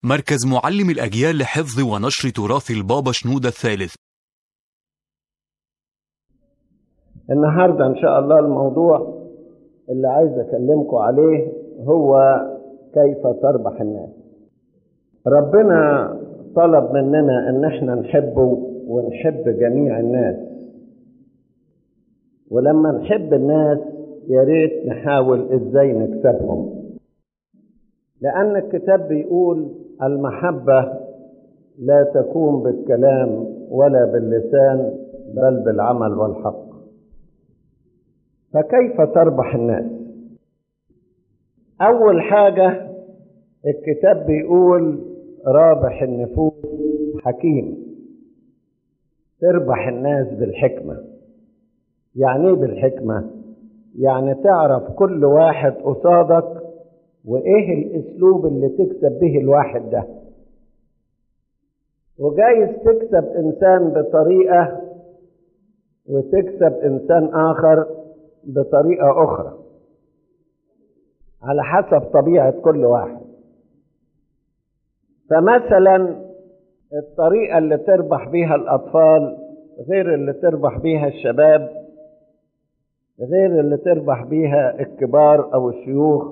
مركز معلم الأجيال لحفظ ونشر تراث البابا شنودة الثالث النهاردة إن شاء الله الموضوع اللي عايز أكلمكم عليه هو كيف تربح الناس ربنا طلب مننا إن احنا نحبه ونحب جميع الناس ولما نحب الناس يا ريت نحاول ازاي نكسبهم لأن الكتاب بيقول المحبة لا تكون بالكلام ولا باللسان بل بالعمل والحق فكيف تربح الناس أول حاجة الكتاب بيقول رابح النفوس حكيم تربح الناس بالحكمة يعني ايه بالحكمة يعني تعرف كل واحد قصادك وايه الاسلوب اللي تكسب به الواحد ده وجايز تكسب انسان بطريقة وتكسب انسان اخر بطريقة اخرى على حسب طبيعة كل واحد فمثلا الطريقة اللي تربح بيها الأطفال غير اللي تربح بيها الشباب غير اللي تربح بيها الكبار أو الشيوخ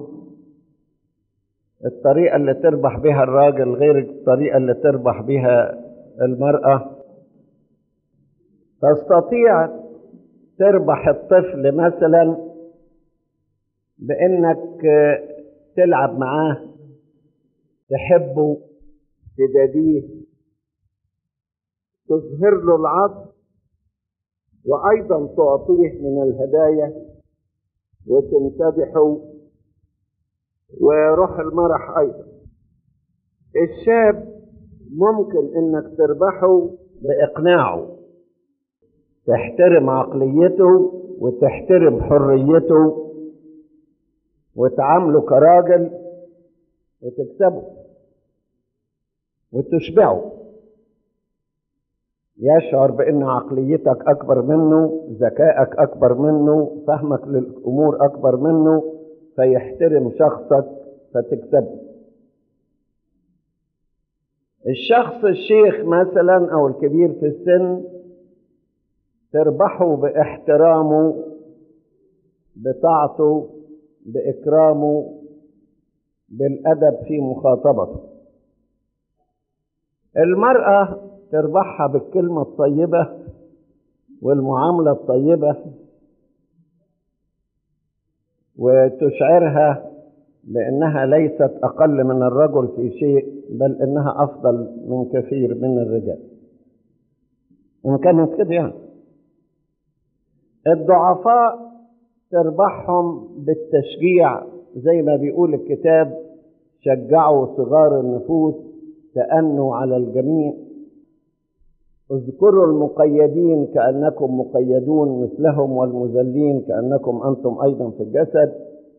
الطريقة اللي تربح بيها الراجل غير الطريقة اللي تربح بيها المرأة تستطيع تربح الطفل مثلا بإنك تلعب معاه تحبه تداديه تظهر له العطف وأيضا تعطيه من الهدايا وتمتدحه وروح المرح أيضا الشاب ممكن إنك تربحه بإقناعه تحترم عقليته وتحترم حريته وتعامله كراجل وتكسبه وتشبعه يشعر بأن عقليتك أكبر منه ذكائك أكبر منه فهمك للأمور أكبر منه فيحترم شخصك فتكسبه الشخص الشيخ مثلا أو الكبير في السن تربحه باحترامه بطاعته بإكرامه بالأدب في مخاطبته المرأة تربحها بالكلمة الطيبة والمعاملة الطيبة وتشعرها بأنها ليست أقل من الرجل في شيء بل إنها أفضل من كثير من الرجال إن كانت كده يعني الضعفاء تربحهم بالتشجيع زي ما بيقول الكتاب شجعوا صغار النفوس تأنوا على الجميع اذكروا المقيدين كأنكم مقيدون مثلهم والمذلين كأنكم أنتم أيضا في الجسد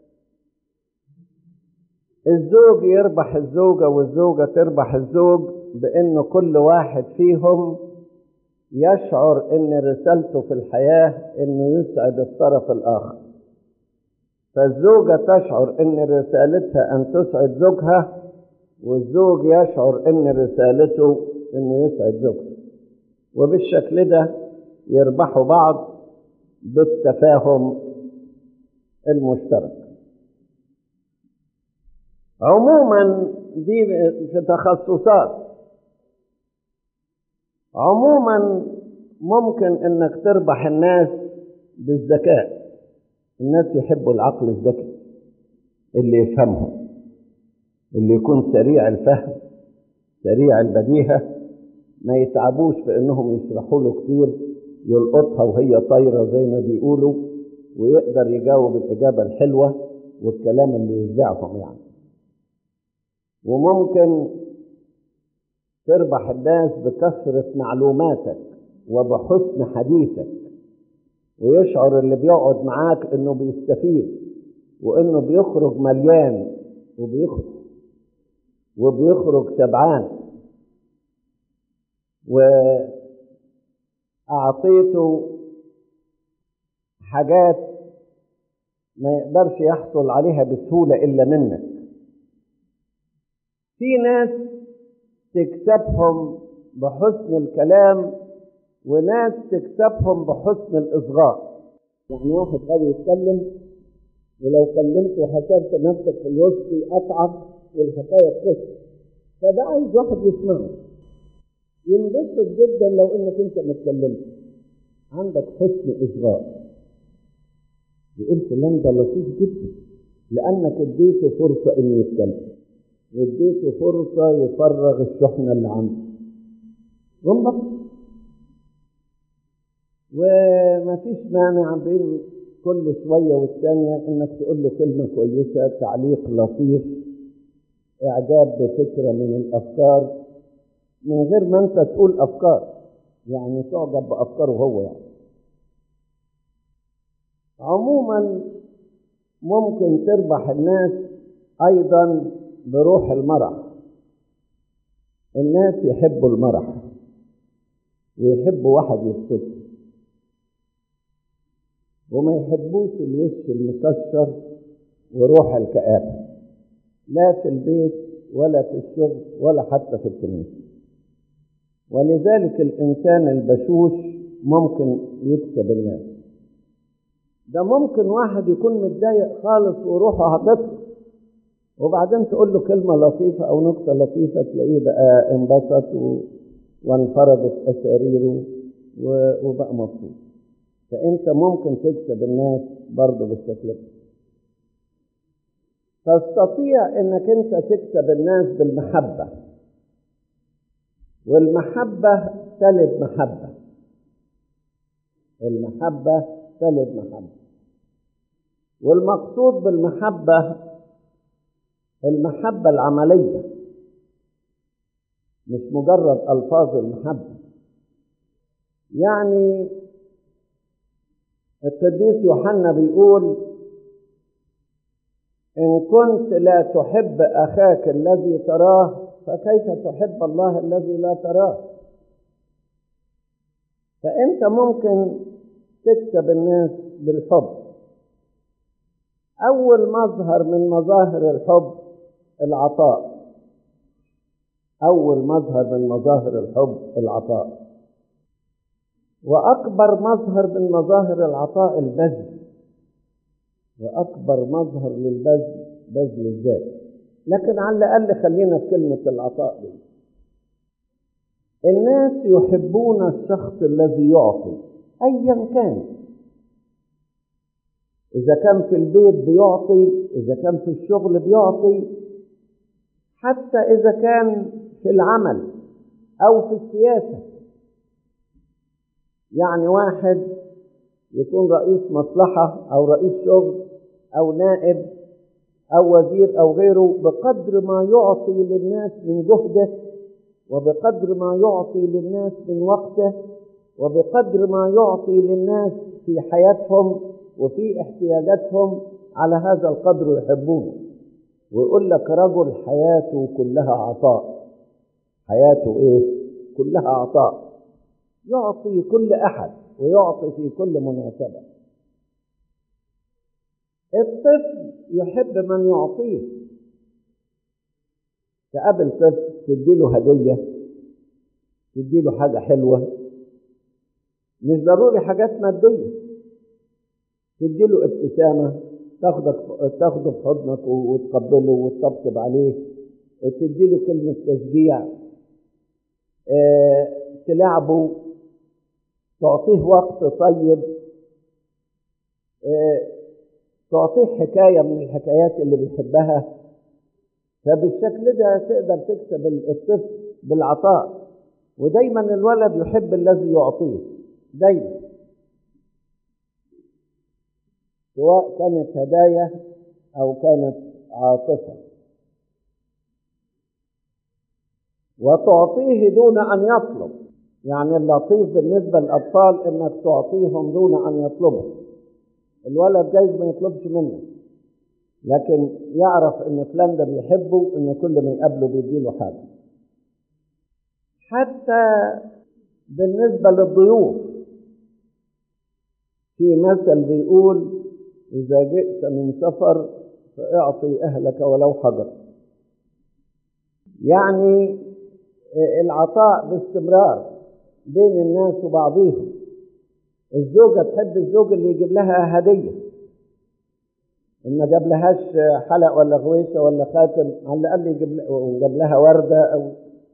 الزوج يربح الزوجة والزوجة تربح الزوج بأن كل واحد فيهم يشعر أن رسالته في الحياة أنه يسعد الطرف الآخر فالزوجة تشعر أن رسالتها أن تسعد زوجها والزوج يشعر أن رسالته أنه يسعد زوجته وبالشكل ده يربحوا بعض بالتفاهم المشترك عموما دي في تخصصات عموما ممكن انك تربح الناس بالذكاء الناس يحبوا العقل الذكي اللي يفهمهم اللي يكون سريع الفهم سريع البديهه ما يتعبوش في انهم يشرحوا له كتير يلقطها وهي طايره زي ما بيقولوا ويقدر يجاوب الاجابه الحلوه والكلام اللي يشبعهم يعني وممكن تربح الناس بكثره معلوماتك وبحسن حديثك ويشعر اللي بيقعد معاك انه بيستفيد وانه بيخرج مليان وبيخرج وبيخرج شبعان وأعطيته حاجات ما يقدرش يحصل عليها بسهولة إلا منك في ناس تكسبهم بحسن الكلام وناس تكسبهم بحسن الإصغاء يعني واحد غاوي يتكلم ولو كلمته وحسبت نفسك في الوسط أصعب والحكاية تخش فده عايز واحد يسمعه ينبسط جدا لو انك انت ما اتكلمتش عندك حسن اصغاء يقول فلان ده لطيف جدا لانك اديته فرصه انه يتكلم واديته فرصه يفرغ الشحنه اللي عنده انبسط ومفيش مانع بين كل شويه والثانيه انك تقول له كلمه كويسه تعليق لطيف اعجاب بفكره من الافكار من غير ما انت تقول افكار يعني تعجب بافكاره هو يعني عموما ممكن تربح الناس ايضا بروح المرح الناس يحبوا المرح ويحبوا واحد يبسطهم وما يحبوش الوش المكشر وروح الكآبة لا في البيت ولا في الشغل ولا حتى في الكنيسة ولذلك الإنسان البشوش ممكن يكسب الناس ده ممكن واحد يكون متضايق خالص وروحه هتطلع وبعدين تقول له كلمة لطيفة أو نكتة لطيفة تلاقيه بقى انبسط و... وانفرجت أساريره و... وبقى مبسوط فأنت ممكن تكسب الناس برضه بالشكل ده تستطيع انك انت تكسب الناس بالمحبة والمحبة تلد محبة المحبة تلد محبة والمقصود بالمحبة المحبة العملية مش مجرد ألفاظ المحبة يعني القديس يوحنا بيقول إن كنت لا تحب أخاك الذي تراه فكيف تحب الله الذي لا تراه فأنت ممكن تكسب الناس بالحب أول مظهر من مظاهر الحب العطاء أول مظهر من مظاهر الحب العطاء وأكبر مظهر من مظاهر العطاء البذل وأكبر مظهر للبذل بذل الذات لكن على الأقل خلينا في كلمة العطاء دي الناس يحبون الشخص الذي يعطي أيا كان إذا كان في البيت بيعطي إذا كان في الشغل بيعطي حتى إذا كان في العمل أو في السياسة يعني واحد يكون رئيس مصلحة أو رئيس شغل أو نائب أو وزير أو غيره بقدر ما يعطي للناس من جهده وبقدر ما يعطي للناس من وقته وبقدر ما يعطي للناس في حياتهم وفي احتياجاتهم على هذا القدر يحبونه ويقول لك رجل حياته كلها عطاء حياته ايه كلها عطاء يعطي كل احد ويعطي في كل مناسبه الطفل يحب من يعطيه تقابل طفل تديله هديه تديله حاجه حلوه مش ضروري حاجات ماديه تديله ابتسامه تاخدك تاخده في حضنك وتقبله وتطبطب عليه تديله كلمه تشجيع اه تلعبه تعطيه وقت طيب اه تعطيه حكايه من الحكايات اللي بيحبها فبالشكل ده تقدر تكسب الطفل بالعطاء ودايما الولد يحب الذي يعطيه دايما سواء كانت هدايا او كانت عاطفه وتعطيه دون ان يطلب يعني اللطيف بالنسبه للاطفال انك تعطيهم دون ان يطلبوا الولد جايز ما يطلبش منك لكن يعرف ان فلان ده بيحبه ان كل ما يقابله بيديله حاجه حتى بالنسبه للضيوف في مثل بيقول اذا جئت من سفر فاعطي اهلك ولو حجر يعني العطاء باستمرار بين الناس وبعضهم الزوجة تحب الزوج اللي يجيب لها هدية إن ما جاب لهاش حلق ولا غويشة ولا خاتم على الأقل يجيب جاب لها وردة أو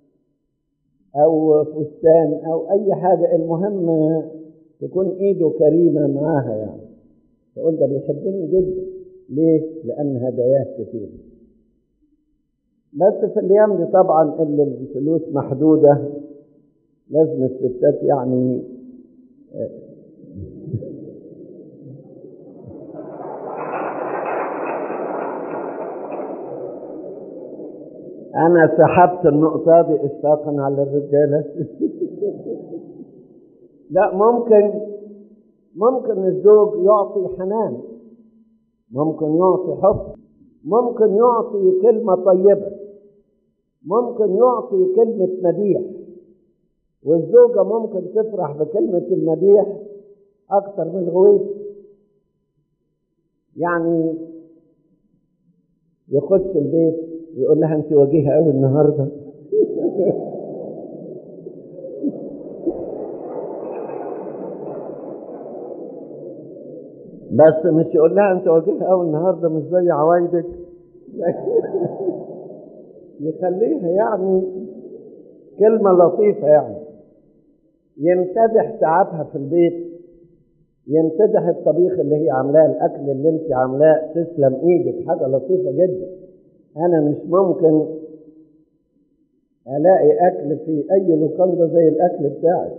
أو فستان أو أي حاجة المهم تكون إيده كريمة معاها يعني تقول ده بيحبني جدا ليه؟ لأن هداياه كتير بس في الأيام دي طبعا اللي الفلوس محدودة لازم الستات يعني أنا سحبت النقطة دي إشفاقا على الرجالة لا ممكن ممكن الزوج يعطي حنان ممكن يعطي حب ممكن يعطي كلمة طيبة ممكن يعطي كلمة مديح والزوجة ممكن تفرح بكلمة المديح أكثر من الغويش يعني يخش البيت يقول لها أنت وجيهة أوي النهاردة بس مش يقول لها أنت وجيهة أوي النهاردة مش زي عوايدك يخليها يعني كلمة لطيفة يعني يمتدح تعبها في البيت يمتدح الطبيخ اللي هي عاملاه الاكل اللي انت عاملاه تسلم ايدك حاجه لطيفه جدا انا مش ممكن الاقي اكل في اي لوكاندا زي الاكل بتاعك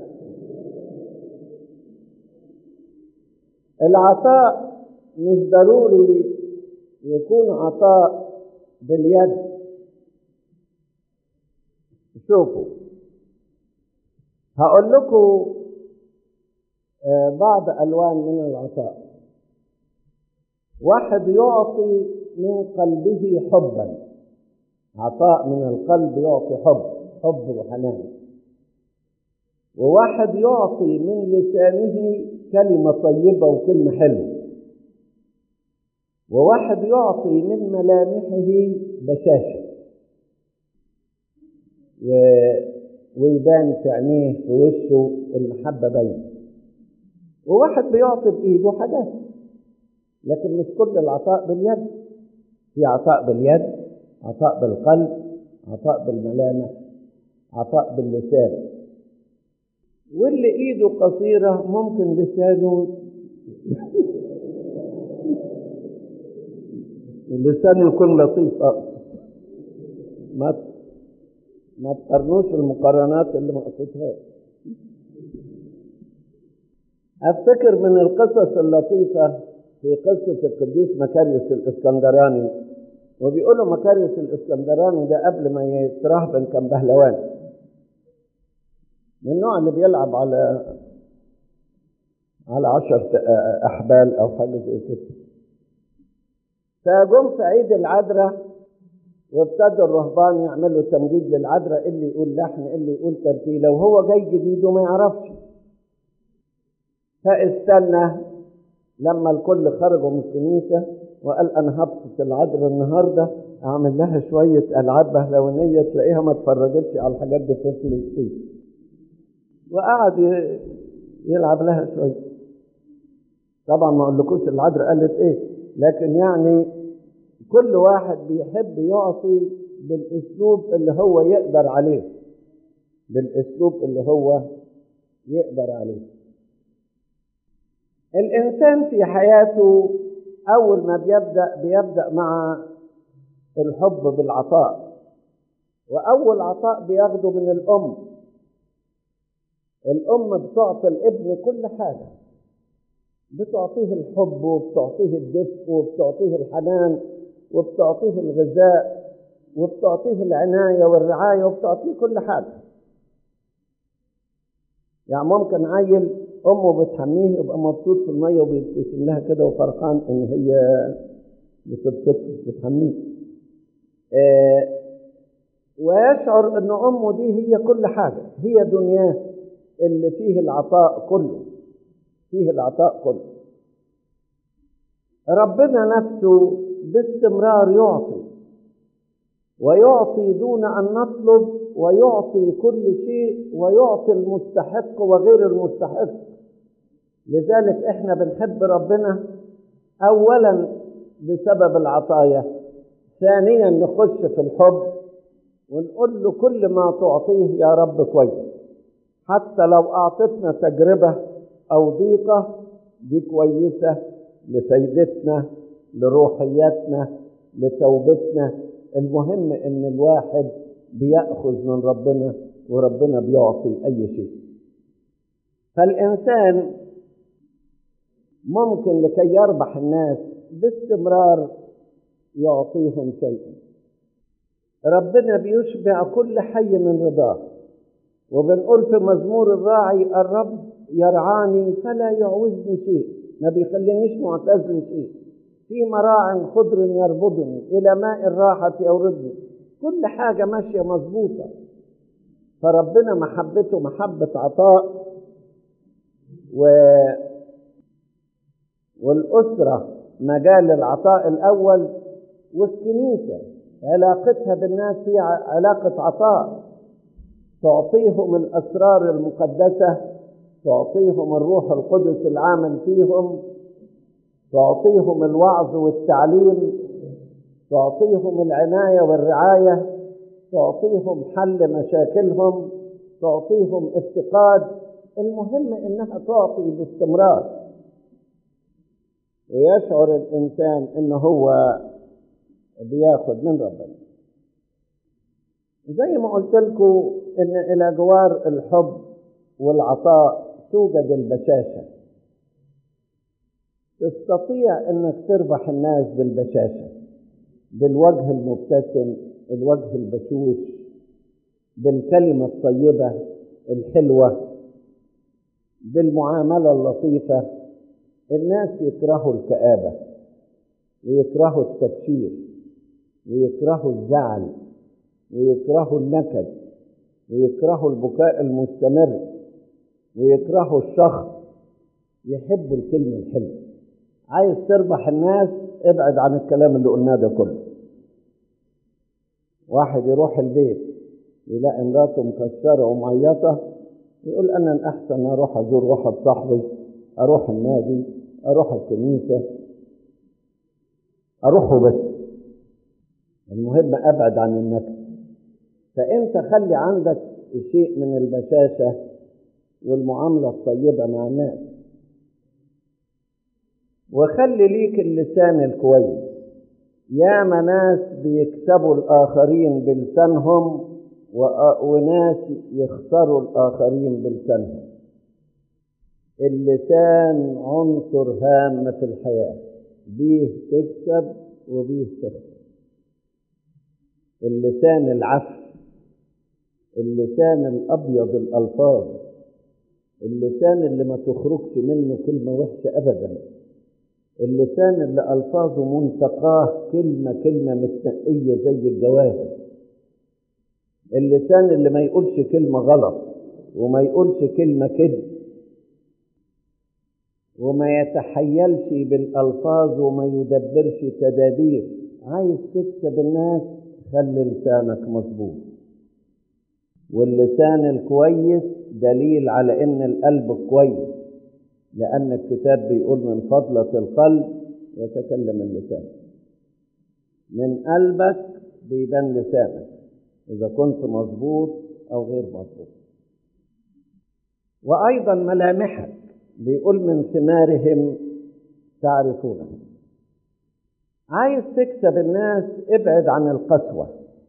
العطاء مش ضروري يكون عطاء باليد شوفوا هقول لكم بعض ألوان من العطاء واحد يعطي من قلبه حبا عطاء من القلب يعطي حب حب وحنان وواحد يعطي من لسانه كلمة طيبة وكلمة حلوة وواحد يعطي من ملامحه بشاشة و... ويبان في عينيه في وشه المحبة باينة وواحد بيعطي بإيده حاجات لكن مش كل العطاء باليد في عطاء باليد عطاء بالقلب عطاء بالملامح عطاء باللسان واللي ايده قصيرة ممكن لسانه اللسان يكون لطيف أقصد ما ما تقارنوش المقارنات اللي ما قصدتهاش افتكر من القصص اللطيفة في قصة القديس مكاريوس الاسكندراني وبيقولوا مكاريوس الاسكندراني ده قبل ما يترهبن كان بهلوان من النوع اللي بيلعب على على عشر احبال او حاجه زي كده فجم في عيد العذراء وابتدوا الرهبان يعملوا تمجيد للعذراء اللي يقول لحن اللي يقول ترتيله وهو جاي جديد وما يعرفش فاستنى لما الكل خرجوا من الكنيسة وقال أنا هبسط العذراء النهاردة أعمل لها شوية ألعاب بهلوانية تلاقيها ما اتفرجتش على الحاجات دي في فلسطين وقعد يلعب لها شوية طبعا ما أقولكوش العذراء قالت إيه لكن يعني كل واحد بيحب يعطي بالاسلوب اللي هو يقدر عليه بالاسلوب اللي هو يقدر عليه الانسان في حياته اول ما بيبدا بيبدا مع الحب بالعطاء واول عطاء بياخده من الام الام بتعطي الابن كل حاجه بتعطيه الحب وبتعطيه الدفء وبتعطيه الحنان وبتعطيه الغذاء وبتعطيه العناية والرعاية وبتعطيه كل حاجة يعني ممكن عيل أمه بتحميه يبقى مبسوط في المية وبيبتسم لها كده وفرحان إن هي بتبسطه بتحميه آه ويشعر إن أمه دي هي كل حاجة هي دنياه اللي فيه العطاء كله فيه العطاء كله ربنا نفسه باستمرار يعطي ويعطي دون ان نطلب ويعطي كل شيء ويعطي المستحق وغير المستحق لذلك احنا بنحب ربنا اولا بسبب العطايا ثانيا نخش في الحب ونقول له كل ما تعطيه يا رب كويس حتى لو اعطتنا تجربه او ضيقه دي كويسه لفايدتنا لروحياتنا لتوبتنا المهم ان الواحد بياخذ من ربنا وربنا بيعطي اي شيء فالانسان ممكن لكي يربح الناس باستمرار يعطيهم شيئا ربنا بيشبع كل حي من رضاه وبنقول في مزمور الراعي الرب يرعاني فلا يعوزني شيء ما بيخلينيش معتز لشيء في مراع خضر يربضني الى ماء الراحه يوردني كل حاجه ماشيه مظبوطه فربنا محبته محبه عطاء و والاسره مجال العطاء الاول والكنيسه علاقتها بالناس هي علاقه عطاء تعطيهم الاسرار المقدسه تعطيهم الروح القدس العامل فيهم تعطيهم الوعظ والتعليم تعطيهم العنايه والرعايه تعطيهم حل مشاكلهم تعطيهم افتقاد المهم انها تعطي باستمرار ويشعر الانسان ان هو بياخد من ربنا زي ما قلت لكم ان الى جوار الحب والعطاء توجد البشاشه تستطيع انك تربح الناس بالبشاشه بالوجه المبتسم الوجه البشوش بالكلمه الطيبه الحلوه بالمعامله اللطيفه الناس يكرهوا الكابه ويكرهوا التبشير ويكرهوا الزعل ويكرهوا النكد ويكرهوا البكاء المستمر ويكرهوا الشخص يحبوا الكلمه الحلوه عايز تربح الناس ابعد عن الكلام اللي قلناه ده كله واحد يروح البيت يلاقي مراته مكسره ومعيطه يقول انا الاحسن اروح ازور واحد صاحبي اروح النادي اروح الكنيسه اروح وبس المهم ابعد عن النكد فانت خلي عندك شيء من البشاشه والمعامله الطيبه مع الناس وخلي ليك اللسان الكويس يا ناس بيكسبوا الآخرين بلسانهم وناس يخسروا الآخرين بلسانهم اللسان عنصر هام في الحياة بيه تكسب وبيه تخسر اللسان العفو اللسان الأبيض الألفاظ اللسان اللي ما تخرجش منه كلمة وحشة أبداً اللسان اللي ألفاظه منتقاه كلمة كلمة متنقية زي الجواهر اللسان اللي ما يقولش كلمة غلط وما يقولش كلمة كذب وما يتحيلش بالألفاظ وما يدبرش تدابير عايز تكسب الناس خلي لسانك مظبوط واللسان الكويس دليل على ان القلب كويس لأن الكتاب بيقول من فضلة القلب يتكلم اللسان من قلبك بيبان لسانك إذا كنت مظبوط أو غير مظبوط وأيضا ملامحك بيقول من ثمارهم تعرفونهم عايز تكسب الناس ابعد عن القسوة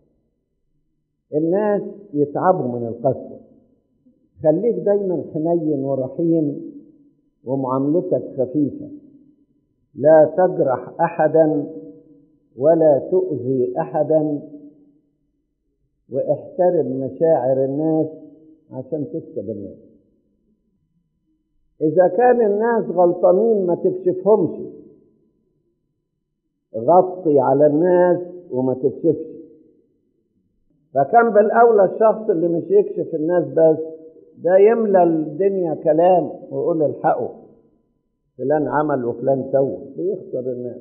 الناس يتعبوا من القسوة خليك دايما حنين ورحيم ومعاملتك خفيفة لا تجرح أحدا ولا تؤذي أحدا واحترم مشاعر الناس عشان تكسب الناس إذا كان الناس غلطانين ما تكشفهمش غطي على الناس وما تكشفش فكان بالأولى الشخص اللي مش يكشف الناس بس ده يملى الدنيا كلام ويقول الحقوا فلان عمل وفلان سوى بيخسر الناس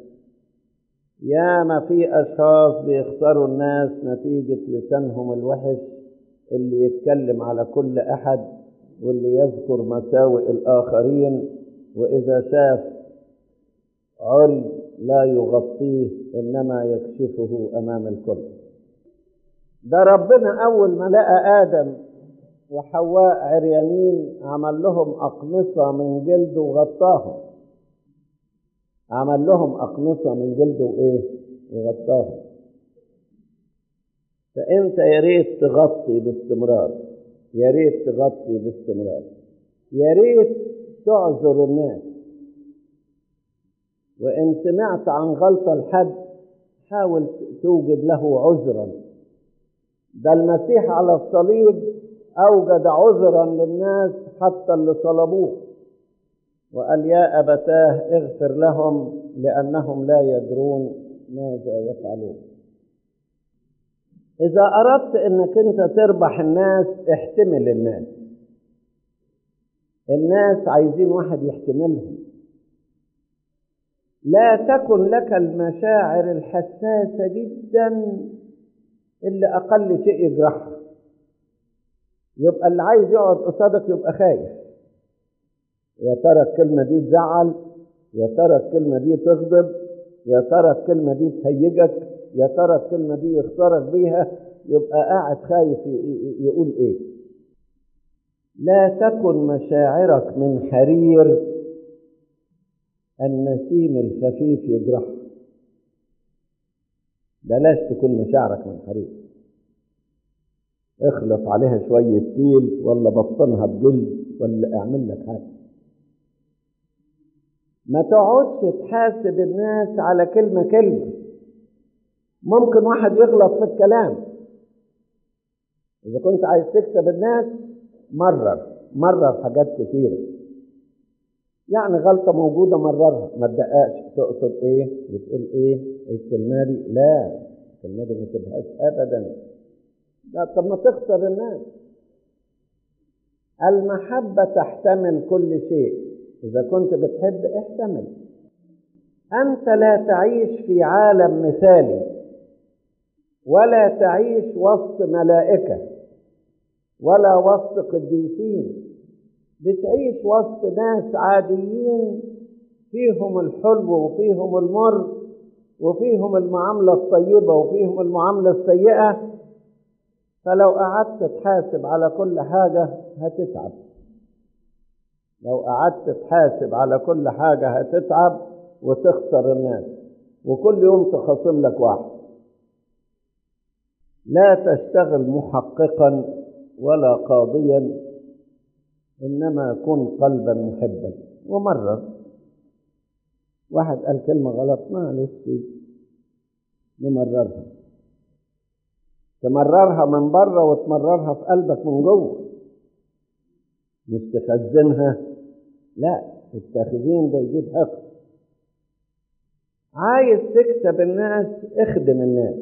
يا ما في اشخاص بيخسروا الناس نتيجة لسانهم الوحش اللي يتكلم على كل أحد واللي يذكر مساوئ الآخرين وإذا شاف عري لا يغطيه إنما يكشفه أمام الكل ده ربنا أول ما لقى آدم وحواء عريانين عمل لهم أقمصة من جلد وغطاهم عمل لهم أقمصة من جلد وإيه وغطاهم فأنت يا ريت تغطي باستمرار يا ريت تغطي باستمرار يا ريت تعذر الناس وإن سمعت عن غلطة لحد حاول توجد له عذرا ده المسيح على الصليب أوجد عذرا للناس حتى اللي صلبوه وقال يا أبتاه اغفر لهم لأنهم لا يدرون ماذا يفعلون إذا أردت أنك أنت تربح الناس احتمل الناس الناس عايزين واحد يحتملهم لا تكن لك المشاعر الحساسة جدا اللي أقل شيء يجرحها يبقى اللي عايز يقعد قصادك يبقى خايف يا ترى الكلمة دي تزعل يا ترى الكلمة دي تغضب يا ترى الكلمة دي تهيجك يا ترى الكلمة دي يخسرك بيها يبقى قاعد خايف يقول ايه لا تكن مشاعرك من حرير النسيم الخفيف يجرح بلاش تكون مشاعرك من حرير اخلط عليها شوية تيل ولا بطنها بجلد ولا اعمل لك حاجة ما تقعدش تحاسب الناس على كلمة كلمة ممكن واحد يغلط في الكلام إذا كنت عايز تكسب الناس مرر مرر حاجات كتيرة يعني غلطة موجودة مررها ما تدققش تقصد إيه بتقول إيه الكلمة دي لا الكلمة دي ما تبقاش أبدا لا طب ما تخسر الناس المحبة تحتمل كل شيء إذا كنت بتحب احتمل أنت لا تعيش في عالم مثالي ولا تعيش وسط ملائكة ولا وسط قديسين بتعيش وسط ناس عاديين فيهم الحلو وفيهم المر وفيهم المعاملة الطيبة وفيهم المعاملة السيئة فلو قعدت تحاسب على كل حاجة هتتعب لو قعدت تحاسب على كل حاجة هتتعب وتخسر الناس وكل يوم تخاصم لك واحد لا تشتغل محققا ولا قاضيا انما كن قلبا محبا ومرر واحد قال كلمه غلط معلش نمررها تمررها من بره وتمررها في قلبك من جوه مش تخزنها لا التخزين ده يجيب حقد عايز تكسب الناس اخدم الناس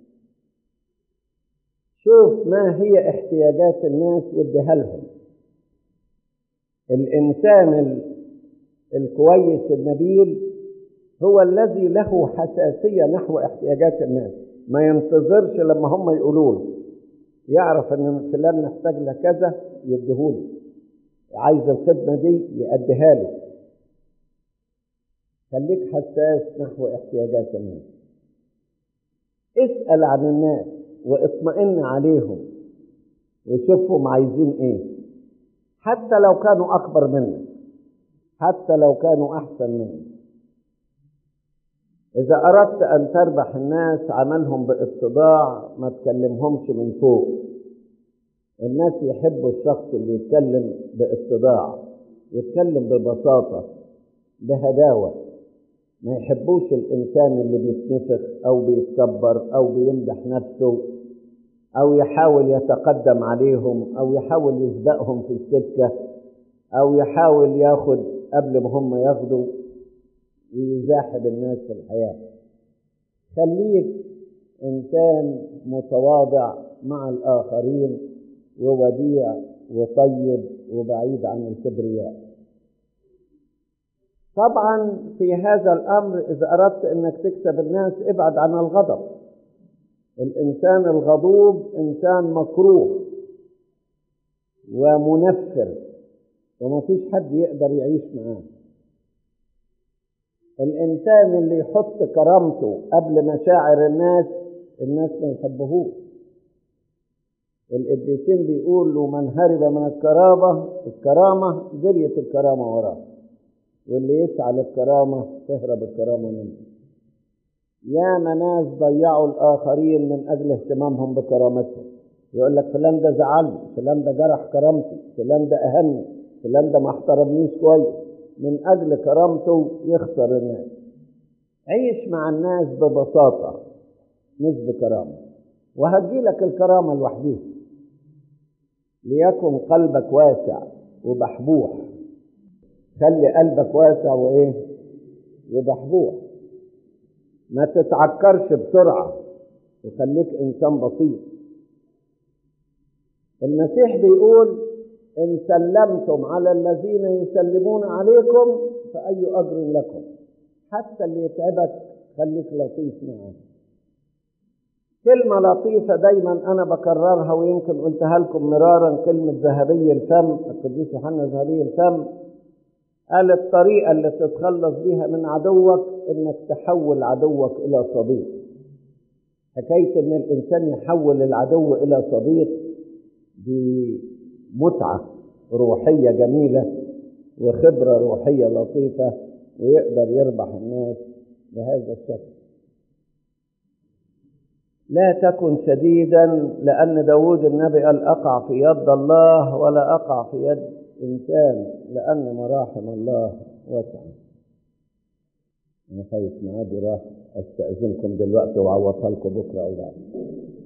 شوف ما هي احتياجات الناس واديها لهم الانسان الكويس النبيل هو الذي له حساسيه نحو احتياجات الناس ما ينتظرش لما هم يقولوا له يعرف ان فلان محتاج لكذا يديهوله عايز الخدمه دي يأديها له خليك حساس نحو احتياجات الناس اسأل عن الناس واطمئن عليهم وشوفهم عايزين ايه حتى لو كانوا اكبر منك حتى لو كانوا احسن منك اذا اردت ان تربح الناس عملهم باتضاع ما تكلمهمش من فوق الناس يحبوا الشخص اللي يتكلم باتضاع يتكلم ببساطة بهداوة ما يحبوش الإنسان اللي بيتنفخ أو بيتكبر أو بيمدح نفسه أو يحاول يتقدم عليهم أو يحاول يسبقهم في السكة أو يحاول ياخد قبل ما هم ياخدوا ويزاحم الناس في الحياة خليك إنسان متواضع مع الآخرين ووديع وطيب وبعيد عن الكبرياء طبعا في هذا الامر اذا اردت انك تكسب الناس ابعد عن الغضب الانسان الغضوب انسان مكروه ومنفر ومفيش حد يقدر يعيش معاه الإنسان اللي يحط كرامته قبل مشاعر الناس الناس ما يحبهوش القديسين بيقولوا من هرب من الكرامة الكرامة جريت الكرامة وراه واللي يسعى للكرامة تهرب الكرامة منه يا ناس ضيعوا الآخرين من أجل اهتمامهم بكرامتهم يقول لك فلان ده زعلني فلان ده جرح كرامتي فلان ده أهني فلان ده ما احترمنيش كويس من أجل كرامته يخسر الناس عيش مع الناس ببساطة مش بكرامة وهجيلك الكرامة لوحديها ليكن قلبك واسع وبحبوح خلي قلبك واسع وايه وبحبوح ما تتعكرش بسرعة وخليك إنسان بسيط المسيح بيقول إن سلمتم على الذين يسلمون عليكم فأي أجر لكم حتى اللي يتعبك خليك لطيف معاه كلمة لطيفة دايما أنا بكررها ويمكن قلتها لكم مرارا كلمة ذهبي الفم القديس يوحنا ذهبي الفم قال الطريقة اللي تتخلص بيها من عدوك إنك تحول عدوك إلى صديق حكاية إن الإنسان يحول العدو إلى صديق دي متعة روحية جميلة وخبرة روحية لطيفة ويقدر يربح الناس بهذا الشكل لا تكن شديدا لأن داود النبي قال أقع في يد الله ولا أقع في يد إنسان لأن مراحم الله واسعة أنا خايف معادي راح أستأذنكم دلوقتي وأعوضها لكم بكرة أو بعد